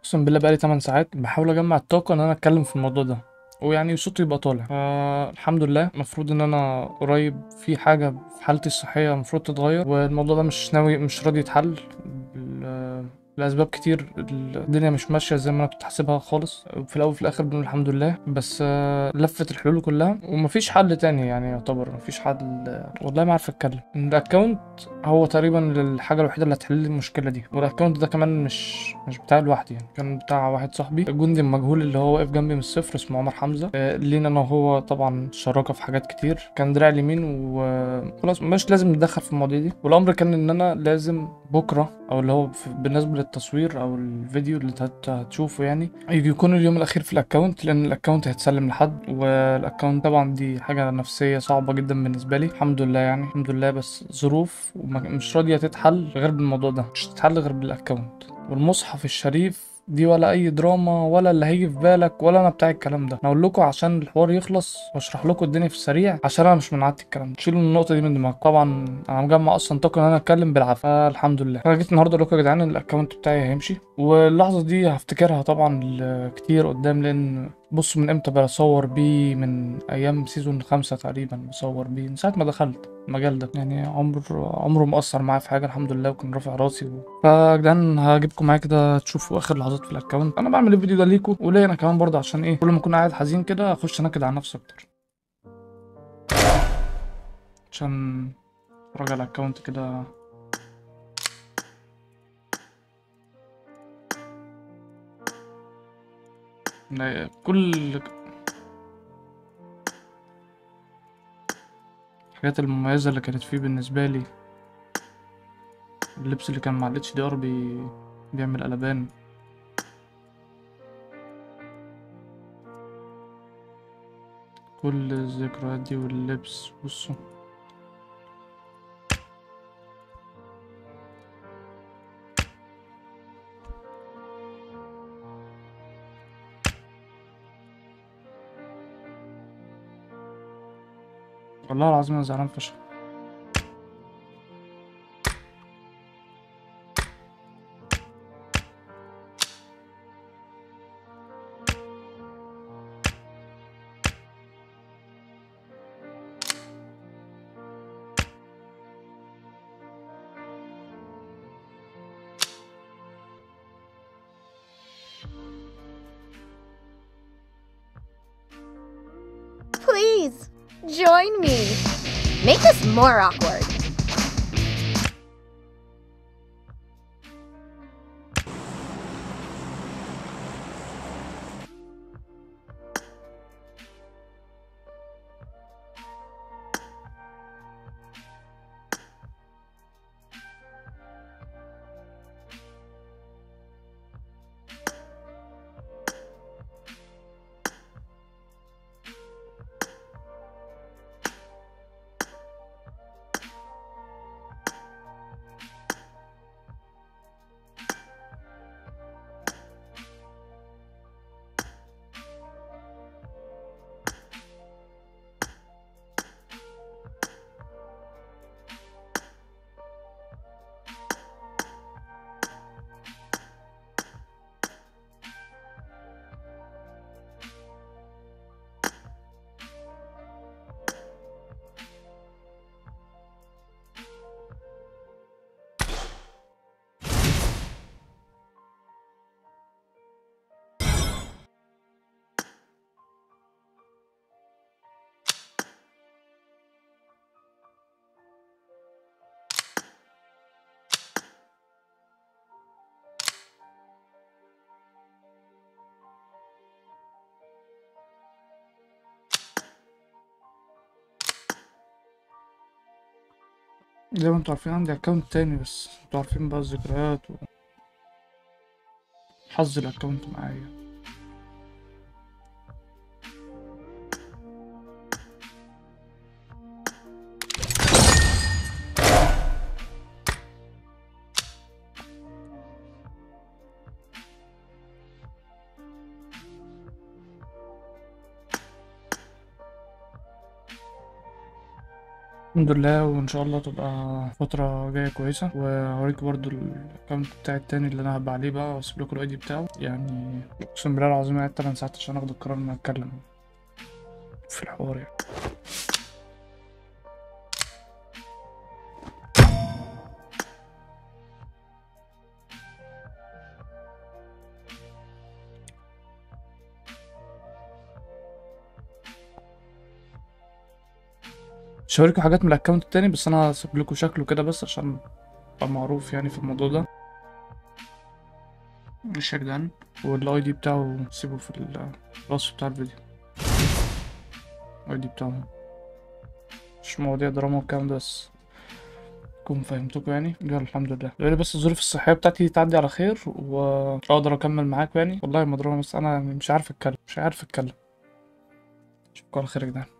اقسم بالله بقالي 8 ساعات بحاول اجمع الطاقه ان انا اتكلم في الموضوع ده ويعني صوتي يبقى طالع فالحمد لله المفروض ان انا قريب في حاجه في حالتي الصحيه المفروض تتغير والموضوع ده مش ناوي مش راضي يتحل بال- لأسباب كتير الدنيا مش ماشية زي ما أنا كنت حاسبها خالص في الأول وفي الآخر بنقول الحمد لله بس آه، لفت الحلول كلها ومفيش حل تاني يعني يعتبر مفيش حل والله ما عارف أتكلم الأكونت هو تقريبا الحاجة الوحيدة اللي هتحل لي المشكلة دي والأكونت ده كمان مش مش بتاعي لوحدي يعني كان بتاع واحد صاحبي الجندي المجهول اللي هو واقف جنبي من الصفر اسمه عمر حمزة آه، لينا أنا وهو طبعا شراكة في حاجات كتير كان دراع اليمين وخلاص مش لازم نتدخل في المواضيع دي والأمر كان إن أنا لازم بكرة أو اللي هو في- بالنسبة للتصوير أو الفيديو اللي هت- هتشوفه يعني يجي يكون اليوم الأخير في الأكونت لأن الأكونت هيتسلم لحد والأكونت طبعا دي حاجة نفسية صعبة جدا بالنسبة لي الحمد لله يعني الحمد لله بس ظروف ومش راضية تتحل غير بالموضوع ده مش تتحل غير بالأكونت والمصحف الشريف دي ولا اي دراما ولا اللي هيجي في بالك ولا انا بتاع الكلام ده انا اقول لكم عشان الحوار يخلص واشرح لكم الدنيا في السريع عشان انا مش من عادتي الكلام ده شيلوا النقطه دي من دماغكم طبعا انا مجمع اصلا طاقه ان انا اتكلم بالعافيه الحمد لله انا جيت النهارده اقول لكم يا جدعان إن الاكونت بتاعي هيمشي واللحظه دي هفتكرها طبعا ل- كتير قدام لان بص من امتى بصور بيه من ايام سيزون خمسة تقريبا بصور بيه من ساعه ما دخلت المجال ده يعني عمر عمره مؤثر معايا في حاجه الحمد لله وكان رافع راسي و... فيا جدعان هجيبكم معايا كده تشوفوا اخر لحظات في الاكونت انا بعمل الفيديو ده ليكم وليا انا كمان برضه عشان ايه كل ما اكون قاعد حزين كده اخش انكد على نفسي اكتر عشان اتفرج على الاكونت كده لا، كل الحاجات المميزة اللي كانت فيه بالنسبة لي اللبس اللي كان مع الاتش دي ار بي بيعمل قلبان كل الذكريات دي واللبس بصوا والله العظيم انا زعلان فشخ Please, join me. Make this more awkward. زي ما انتوا عارفين عندي اكونت تاني بس انتوا عارفين بقى الذكريات و حظ الاكونت معايا الحمد لله وان شاء الله تبقى فترة جاية كويسة وهوريكم برضو الاكونت بتاعي التاني اللي انا هبقى عليه بقى واسيب لكم الاي دي بتاعه يعني اقسم بالله العظيم قعدت 8 ساعات عشان اخد القرار ان انا اتكلم في الحوار يعني مش هوريكم حاجات من الاكونت التاني بس انا هسيب لكم شكله كده بس عشان ابقى معروف يعني في الموضوع ده مش يا جدعان والاي دي بتاعه سيبه في ال- الوصف بتاع الفيديو الاي دي بتاعه مش مواضيع دراما والكلام ده بس كون فهمتكم يعني يلا الحمد لله لو بس الظروف الصحية بتاعتي تعدي على خير واقدر اكمل معاكم يعني والله مضروبة بس انا يعني مش عارف اتكلم مش عارف اتكلم اشوفكم على خير يا جدعان